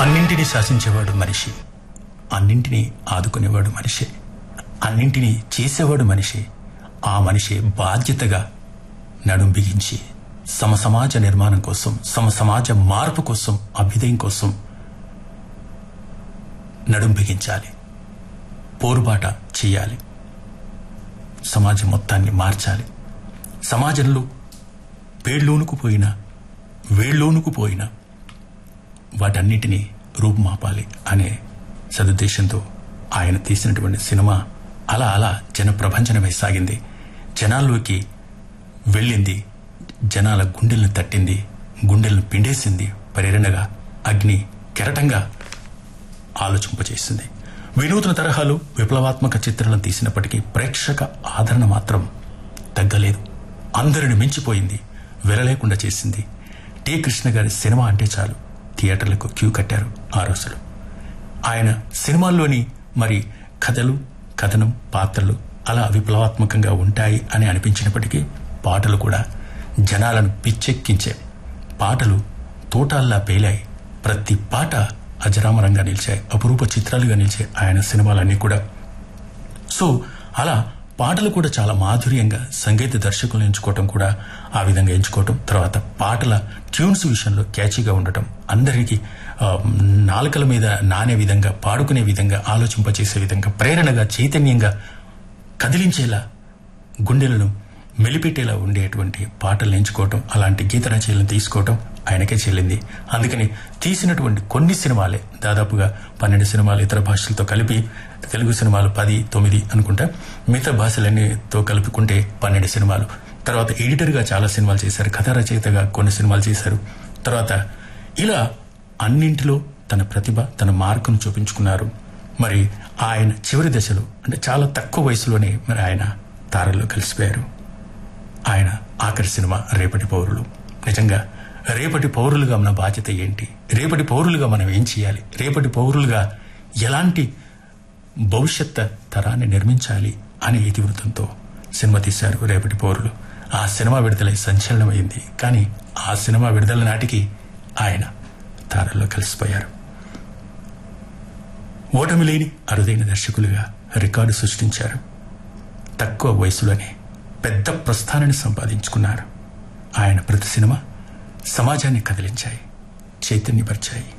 అన్నింటినీ శాసించేవాడు మనిషి అన్నింటినీ ఆదుకునేవాడు మనిషి అన్నింటినీ చేసేవాడు మనిషి ఆ మనిషి బాధ్యతగా నడుం బిగించి సమ సమాజ నిర్మాణం కోసం సమ సమాజ మార్పు కోసం అభ్యుదయం కోసం నడుం బిగించాలి పోరుబాట చేయాలి సమాజం మొత్తాన్ని మార్చాలి సమాజంలో పేళ్ళోనుకు పోయిన వేళ్ళోనుకు పోయిన వాటన్నిటినీ రూపుమాపాలి అనే సదుద్దేశంతో ఆయన తీసినటువంటి సినిమా అలా అలా జన ప్రభంజనమై సాగింది జనాల్లోకి వెళ్ళింది జనాల గుండెలను తట్టింది గుండెలను పిండేసింది ప్రేరణగా అగ్ని కెరటంగా ఆలోచింపచేసింది వినూత్న తరహాలు విప్లవాత్మక చిత్రాలను తీసినప్పటికీ ప్రేక్షక ఆదరణ మాత్రం తగ్గలేదు అందరిని మించిపోయింది వెలలేకుండా చేసింది టి కృష్ణ గారి సినిమా అంటే చాలు థియేటర్లకు క్యూ కట్టారు ఆ రోజులు ఆయన సినిమాల్లోని మరి కథలు కథనం పాత్రలు అలా విప్లవాత్మకంగా ఉంటాయి అని అనిపించినప్పటికీ పాటలు కూడా జనాలను పిచ్చెక్కించే పాటలు తోటాల్లా పేలాయి ప్రతి పాట అజరామరంగా నిలిచాయి అపురూప చిత్రాలుగా నిలిచాయి ఆయన సినిమాలన్నీ కూడా సో అలా పాటలు కూడా చాలా మాధుర్యంగా సంగీత దర్శకులను ఎంచుకోవటం కూడా ఆ విధంగా ఎంచుకోవటం తర్వాత పాటల ట్యూన్స్ విషయంలో క్యాచీగా ఉండటం అందరికీ ఆ, నాలుకల మీద నానే విధంగా పాడుకునే విధంగా ఆలోచింపచేసే విధంగా ప్రేరణగా చైతన్యంగా కదిలించేలా గుండెలను మెలిపెట్టేలా ఉండేటువంటి పాటలు ఎంచుకోవటం అలాంటి గీత రచనలను తీసుకోవటం ఆయనకే చెల్లింది అందుకని తీసినటువంటి కొన్ని సినిమాలే దాదాపుగా పన్నెండు సినిమాలు ఇతర భాషలతో కలిపి తెలుగు సినిమాలు పది తొమ్మిది అనుకుంటా మిగతా భాషలన్నీతో కలుపుకుంటే పన్నెండు సినిమాలు తర్వాత ఎడిటర్గా చాలా సినిమాలు చేశారు కథా రచయితగా కొన్ని సినిమాలు చేశారు తర్వాత ఇలా అన్నింటిలో తన ప్రతిభ తన మార్కును చూపించుకున్నారు మరి ఆయన చివరి దశలో అంటే చాలా తక్కువ వయసులోనే మరి ఆయన తారల్లో కలిసిపోయారు ఆయన ఆఖరి సినిమా రేపటి పౌరులు నిజంగా రేపటి పౌరులుగా మన బాధ్యత ఏంటి రేపటి పౌరులుగా మనం ఏం చేయాలి రేపటి పౌరులుగా ఎలాంటి భవిష్యత్ తరాన్ని నిర్మించాలి అనే ఇతివృత్తంతో సినిమా తీశారు రేపటి పౌరులు ఆ సినిమా విడుదలై సంచలనమైంది కానీ ఆ సినిమా విడుదల నాటికి ఆయన తారల్లో కలిసిపోయారు ఓటమి లేని అరుదైన దర్శకులుగా రికార్డు సృష్టించారు తక్కువ వయసులోనే పెద్ద ప్రస్థానాన్ని సంపాదించుకున్నారు ఆయన ప్రతి సినిమా సమాజాన్ని కదిలించాయి చైతన్యపరిచాయి